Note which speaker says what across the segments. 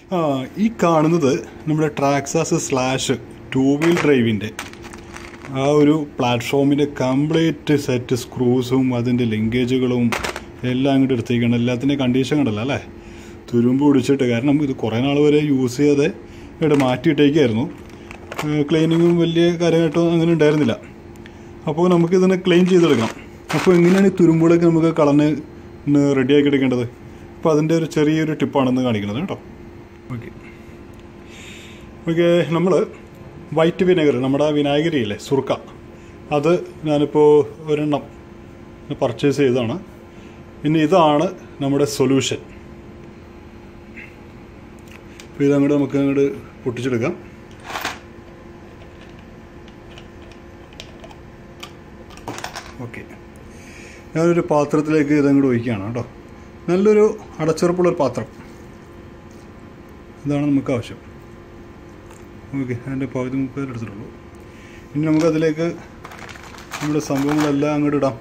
Speaker 1: ആ ഈ കാണുന്നത് നമ്മുടെ ട്രാക്സാസ് സ്ലാഷ് ടൂ വീൽ ഡ്രൈവിൻ്റെ ആ ഒരു പ്ലാറ്റ്ഫോമിൻ്റെ കംപ്ലീറ്റ് സെറ്റ് സ്ക്രൂസും അതിൻ്റെ ലിങ്കേജുകളും എല്ലാം അങ്ങോട്ട് എടുത്തേക്കാണ് എല്ലാത്തിൻ്റെ കണ്ടീഷൻ കണ്ടല്ലോ അല്ലേ തുരുമ്പ് പിടിച്ചിട്ട് കാരണം ഇത് കുറേ നാൾ വരെ യൂസ് ചെയ്യാതെ ഇവിടെ മാറ്റിയിട്ടേക്കായിരുന്നു ക്ലീനിങ്ങും വലിയ കാര്യമായിട്ടോ അങ്ങനെ ഉണ്ടായിരുന്നില്ല അപ്പോൾ നമുക്കിതിനെ ക്ലീൻ ചെയ്തെടുക്കാം അപ്പോൾ എങ്ങനെയാണ് ഈ തുരുമ്പുകളൊക്കെ നമുക്ക് കളഞ്ഞ് റെഡിയാക്കി എടുക്കേണ്ടത് അപ്പോൾ അതിൻ്റെ ഒരു ചെറിയൊരു ടിപ്പാണെന്ന് കാണിക്കുന്നത് കേട്ടോ ഓക്കെ ഓക്കെ നമ്മൾ വൈറ്റ് വിനെഗർ നമ്മുടെ വിനാഗിരിയില്ലേ സുർക്ക അത് ഞാനിപ്പോൾ ഒരെണ്ണം പർച്ചേസ് ചെയ്തതാണ് പിന്നെ ഇതാണ് നമ്മുടെ സൊല്യൂഷൻ അപ്പോൾ ഇതങ്ങോട്ട് നമുക്ക് അങ്ങോട്ട് പൊട്ടിച്ചെടുക്കാം ഓക്കെ ഞാനൊരു പാത്രത്തിലേക്ക് ഇതങ്ങോട്ട് ഒഴിക്കുകയാണ് കേട്ടോ നല്ലൊരു അടച്ചുറപ്പുള്ളൊരു പാത്രം ഇതാണ് നമുക്ക് ആവശ്യം ഓക്കെ അതിൻ്റെ പകുതി മുപ്പത് എടുത്തിട്ടുള്ളൂ ഇനി നമുക്കതിലേക്ക് നമ്മുടെ സംഭവങ്ങളെല്ലാം അങ്ങോട്ട് ഇടാം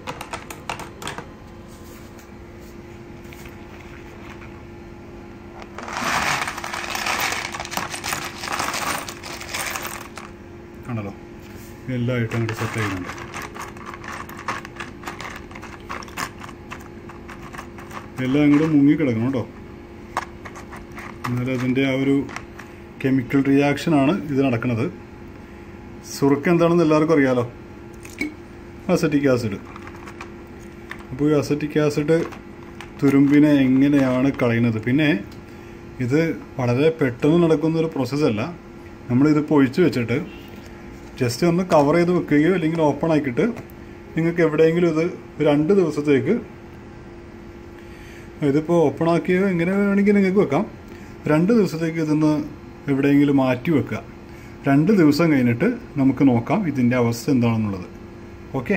Speaker 1: ആണല്ലോ എല്ലായിട്ടും അങ്ങോട്ട് സെറ്റ് ചെയ്യുന്നുണ്ട് എല്ലാം അങ്ങോട്ട് മുങ്ങി കിടക്കണം കേട്ടോ എന്നാലും അതിൻ്റെ ആ ഒരു കെമിക്കൽ റിയാക്ഷനാണ് ഇത് നടക്കുന്നത് സുറുക്ക് എന്താണെന്ന് എല്ലാവർക്കും അറിയാലോ അസറ്റിക് ആസിഡ് അപ്പോൾ ഈ അസറ്റിക് ആസിഡ് തുരുമ്പിനെ എങ്ങനെയാണ് കളയുന്നത് പിന്നെ ഇത് വളരെ പെട്ടെന്ന് നടക്കുന്ന ഒരു പ്രോസസ്സല്ല നമ്മളിതിപ്പോൾ ഒഴിച്ചു വെച്ചിട്ട് ജസ്റ്റ് ഒന്ന് കവർ ചെയ്ത് വെക്കുകയോ അല്ലെങ്കിൽ ഓപ്പൺ ആക്കിയിട്ട് നിങ്ങൾക്ക് എവിടെയെങ്കിലും ഇത് രണ്ട് ദിവസത്തേക്ക് ഇതിപ്പോൾ ഓപ്പൺ ആക്കിയോ എങ്ങനെ വേണമെങ്കിൽ നിങ്ങൾക്ക് വെക്കാം രണ്ട് ദിവസത്തേക്ക് ഇതൊന്ന് എവിടെയെങ്കിലും മാറ്റി വെക്കുക രണ്ട് ദിവസം കഴിഞ്ഞിട്ട് നമുക്ക് നോക്കാം ഇതിൻ്റെ അവസ്ഥ എന്താണെന്നുള്ളത് ഓക്കെ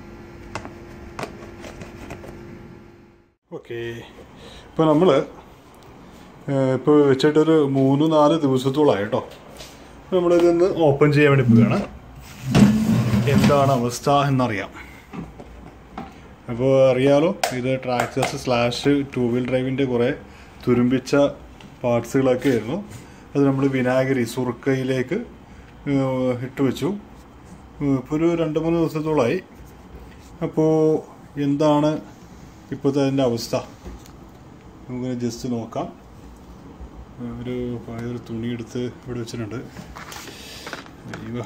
Speaker 1: ഓക്കെ ഇപ്പോൾ നമ്മൾ ഇപ്പോൾ വെച്ചിട്ടൊരു മൂന്ന് നാല് ദിവസത്തോളമായി കേട്ടോ നമ്മളിതൊന്ന് ഓപ്പൺ ചെയ്യാൻ വേണ്ടി പോവുകയാണ് എന്താണ് അവസ്ഥ എന്നറിയാം അപ്പോൾ അറിയാലോ ഇത് ട്രാക്ടേഴ്സ് സ്ലാഷ് ടൂ വീൽ ഡ്രൈവിൻ്റെ കുറേ തുരുമ്പിച്ച പാർട്സുകളൊക്കെ ആയിരുന്നു അത് നമ്മൾ വിനാഗിരി സുറുക്കയിലേക്ക് ഏഹ്, ഇട്ട് വെച്ചു ഇപ്പോൾ ഒരു രണ്ട് മൂന്ന് ദിവസത്തോളമായി അപ്പോൾ എന്താണ് ഇപ്പോഴത്തെ അതിൻ്റെ അവസ്ഥ നമുക്ക് ജസ്റ്റ് നോക്കാം ഒരു പഴയൊരു തുണി എടുത്ത് ഇവിടെ വെച്ചിട്ടുണ്ട് അയ്യോ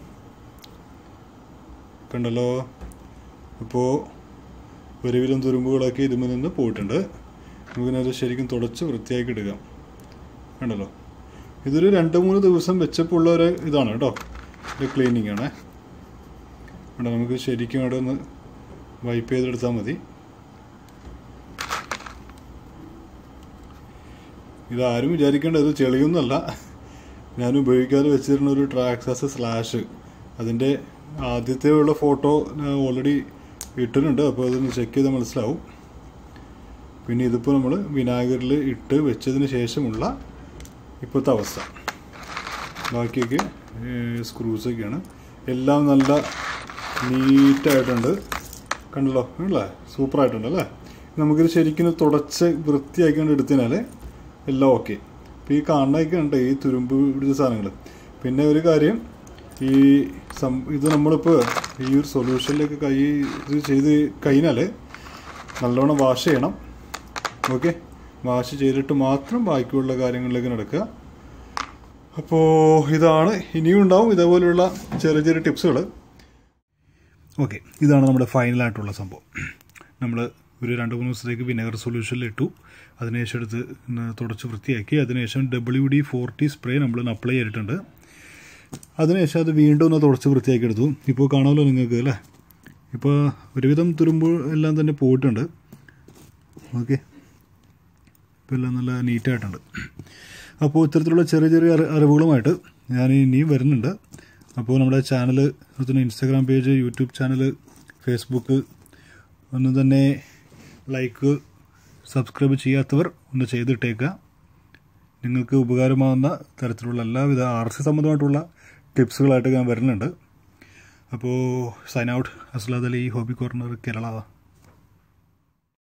Speaker 1: കണ്ടല്ലോ ഇപ്പോൾ ഒരുവിധം തുരുമ്പുകളൊക്കെ ഇതുമ്പോൾ നിന്ന് പോയിട്ടുണ്ട് നമുക്കിനത് ശരിക്കും തുടച്ച് വൃത്തിയാക്കി എടുക്കാം കണ്ടല്ലോ ഇതൊരു രണ്ട് മൂന്ന് ദിവസം വെച്ചപ്പോൾ ഉള്ള ഒരു ഇതാണ് കേട്ടോ ഒരു ക്ലീനിങ് ആണ് കണ്ടോ നമുക്ക് ശരിക്കും അവിടെ ഒന്ന് വൈപ്പ് ചെയ്തെടുത്താൽ മതി ഇതാരും വിചാരിക്കേണ്ട ഇത് ചെളിയൊന്നുമല്ല ഞാൻ ഉപയോഗിക്കാതെ വെച്ചിരുന്ന ഒരു ട്രാക്സാസ് സ്ലാഷ് അതിൻ്റെ ആദ്യത്തെ ഉള്ള ഫോട്ടോ ഓൾറെഡി ഇട്ടിട്ടുണ്ട് അപ്പോൾ അതൊന്ന് ചെക്ക് ചെയ്താൽ മനസ്സിലാവും പിന്നെ ഇതിപ്പോൾ നമ്മൾ വിനാഗിരിൽ ഇട്ട് വെച്ചതിന് ശേഷമുള്ള ഇപ്പോഴത്തെ അവസ്ഥ ബാക്കിയൊക്കെ സ്ക്രൂസൊക്കെയാണ് എല്ലാം നല്ല നീറ്റായിട്ടുണ്ട് കണ്ടല്ലോ അല്ലേ സൂപ്പറായിട്ടുണ്ട് അല്ലേ നമുക്കിത് ശരിക്കും തുടച്ച് വൃത്തിയാക്കിക്കൊണ്ട് എടുത്തതിനാൽ എല്ലാം ഓക്കെ ഇപ്പോൾ ഈ കാണുന്നതൊക്കെ ഉണ്ട് ഈ തുരുമ്പ് പിടിച്ച സാധനങ്ങൾ പിന്നെ ഒരു കാര്യം ഈ സം ഇത് നമ്മളിപ്പോൾ ഈ ഒരു സൊല്യൂഷനിലേക്ക് കൈ ഇത് ചെയ്ത് കഴിഞ്ഞാൽ നല്ലോണം വാഷ് ചെയ്യണം ഓക്കെ വാഷ് ചെയ്തിട്ട് മാത്രം ബാക്കിയുള്ള കാര്യങ്ങളിലേക്ക് നടക്കുക അപ്പോൾ ഇതാണ് ഇനിയും ഉണ്ടാവും ഇതേപോലെയുള്ള ചെറിയ ചെറിയ ടിപ്സുകൾ ഓക്കെ ഇതാണ് നമ്മുടെ ഫൈനലായിട്ടുള്ള സംഭവം നമ്മൾ ഒരു രണ്ട് മൂന്ന് ദിവസത്തേക്ക് വിനെഗർ സൊല്യൂഷനിൽ ഇട്ടു അതിനുശേഷം എടുത്ത് ന- തുടച്ച് വൃത്തിയാക്കി അതിനുശേഷം ഡബ്ല്യു ഡി ഫോർട്ടി സ്പ്രേ നമ്മൾ അപ്ലൈ ചെയ്തിട്ടുണ്ട് അതിനുശേഷം അത് വീണ്ടും ഒന്ന് തുടച്ച് വൃത്തിയാക്കി എടുത്തു ഇപ്പോൾ കാണാമല്ലോ നിങ്ങൾക്ക് അല്ലേ ഇപ്പോൾ ഒരുവിധം തുരുമ്പ് എല്ലാം തന്നെ പോയിട്ടുണ്ട് ഓക്കെ ഇപ്പോൾ എല്ലാം നല്ല നീറ്റായിട്ടുണ്ട് അപ്പോൾ ഇത്തരത്തിലുള്ള ചെറിയ ചെറിയ അറി- അറിവുകളുമായിട്ട് ഞാൻ ഇനിയും വരുന്നുണ്ട് അപ്പോൾ നമ്മുടെ ചാനൽ അതുപോലെ Instagram page YouTube channel Facebook ഒന്ന് തന്നെ ലൈക്ക് സബ്സ്ക്രൈബ് ചെയ്യാത്തവർ ഒന്ന് ചെയ്തിട്ടേക്കുക നിങ്ങൾക്ക് ഉപകാരമാകുന്ന തരത്തിലുള്ള എല്ലാവിധ ആർ സി സംബന്ധമായിട്ടുള്ള ടിപ്സുകളായിട്ട് ഞാൻ വരുന്നുണ്ട് അപ്പോൾ sign out Aslad Ali hobby corner Kerala